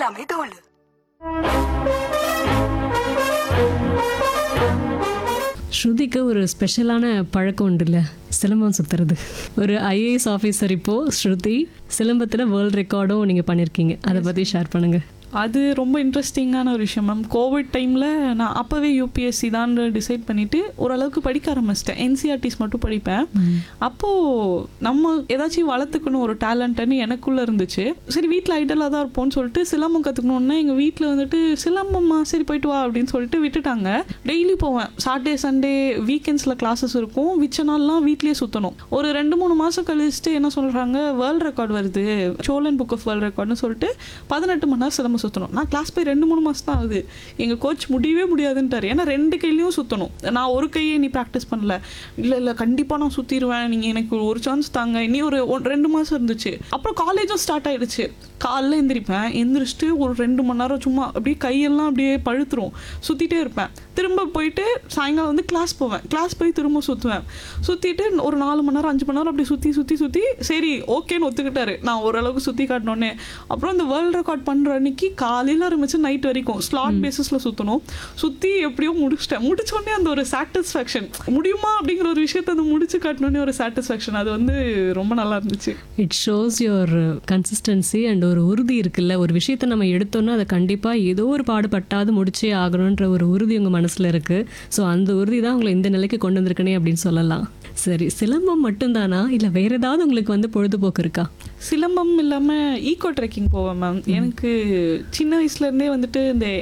எல்லாமே தோல் ஸ்ருதிக்கு ஒரு ஸ்பெஷலான பழக்கம் உண்டுல்ல சிலம்பம் சுத்துறது ஒரு ஐஏஎஸ் ஆஃபீஸர் இப்போ ஸ்ருதி சிலம்பத்தில் வேர்ல்ட் ரெக்கார்டும் நீங்கள் பண்ணியிருக்கீங்க அதை பற்றி ஷேர் பண்ணுங்க அது ரொம்ப இன்ட்ரெஸ்டிங்கான ஒரு விஷயம் மேம் கோவிட் டைமில் நான் அப்போவே யூபிஎஸ்சி தான் டிசைட் பண்ணிவிட்டு ஓரளவுக்கு படிக்க ஆரம்பிச்சிட்டேன் என்சிஆர்டிஸ் மட்டும் படிப்பேன் அப்போது நம்ம ஏதாச்சும் வளர்த்துக்கணும் ஒரு டேலண்ட்டுன்னு எனக்குள்ளே இருந்துச்சு சரி வீட்டில் ஐடலாக தான் இருப்போம்னு சொல்லிட்டு சிலம்பம் கற்றுக்கணுன்னா எங்கள் வீட்டில் வந்துட்டு சிலம்பம்மா சரி போயிட்டு வா அப்படின்னு சொல்லிட்டு விட்டுட்டாங்க டெய்லி போவேன் சாட்டர்டே சண்டே வீக்கெண்ட்ஸில் கிளாஸஸ் இருக்கும் மிச்ச நாள்லாம் வீட்லேயே சுற்றணும் ஒரு ரெண்டு மூணு மாதம் கழிச்சுட்டு என்ன சொல்கிறாங்க வேர்ல்ட் ரெக்கார்ட் வருது சோழன் புக் ஆஃப் வேர்ல்ட் ரெக்கார்ட்னு சொல்லிட்டு பதினெட்டு மணி நேரம் சிலம்பம் சுற்றணும் நான் கிளாஸ் போய் ரெண்டு மூணு மாதம் தான் ஆகுது எங்கள் கோச் முடியவே முடியாதுன்ட்டார் ஏன்னா ரெண்டு கையிலையும் சுற்றணும் நான் ஒரு கையை நீ ப்ராக்டிஸ் பண்ணல இல்லை இல்லை கண்டிப்பாக நான் சுற்றிடுவேன் நீங்கள் எனக்கு ஒரு சான்ஸ் தாங்க இனி ஒரு ஒன்- ரெண்டு மாதம் இருந்துச்சு அப்புறம் காலேஜும் ஸ்டார்ட் ஆயிடுச்சு காலைல எந்திரிப்பேன் எந்திரிச்சிட்டு ஒரு ரெண்டு மணி நேரம் சும்மா அப்படியே கையெல்லாம் அப்படியே பழுத்துரும் சுற்றிட்டே இருப்பேன் திரும்ப போயிட்டு சாயங்காலம் வந்து கிளாஸ் போவேன் கிளாஸ் போய் திரும்ப சுற்றுவேன் சுற்றிட்டு ஒரு நாலு மணி நேரம் அஞ்சு மணி நேரம் அப்படி சுற்றி சுற்றி சுற்றி சரி ஓகேன்னு ஒத்துக்கிட்டாரு நான் ஓரளவுக்கு சுற்றி காட்டினோன்னே அப்புறம் இந்த வேர்ல்ட் ரெக்கார்ட் பண்ணுற அன்னைக்கு காலையில் ஆரம்பிச்சு நைட் வரைக்கும் ஸ்லாட் பேசிஸில் சுற்றணும் சுற்றி எப்படியோ முடிச்சிட்டேன் முடிச்சோடனே அந்த ஒரு சாட்டிஸ்ஃபேக்ஷன் முடியுமா அப்படிங்கிற ஒரு விஷயத்தை அந்த முடிச்சு காட்டினோடனே ஒரு சாட்டிஸ்ஃபேக்ஷன் அது வந்து ரொம்ப நல்லா இருந்துச்சு it shows your consistency and ஒரு உறுதி இருக்குல்ல ஒரு விஷயத்தை நம்ம எடுத்தோன்னா அதை கண்டிப்பாக ஏதோ ஒரு பாடுபட்டாவது முடிச்சே ஆகணுன்ற ஒரு உறுதி உங்கள் மனசில் இருக்குது ஸோ அந்த உறுதி தான் உங்களை இந்த நிலைக்கு கொண்டு வந்திருக்கனே அப்படின்னு சொல்லலாம் சரி சிலம்பம் மட்டும்தானா இல்லை வேற ஏதாவது உங்களுக்கு வந்து பொழுதுபோக்கு இருக்கா சிலம்பம் இல்லாமல் ஈகோ ட்ரெக்கிங் போவேன் மேம் எனக்கு சின்ன வயசுலேருந்தே வந்துட்டு இந்த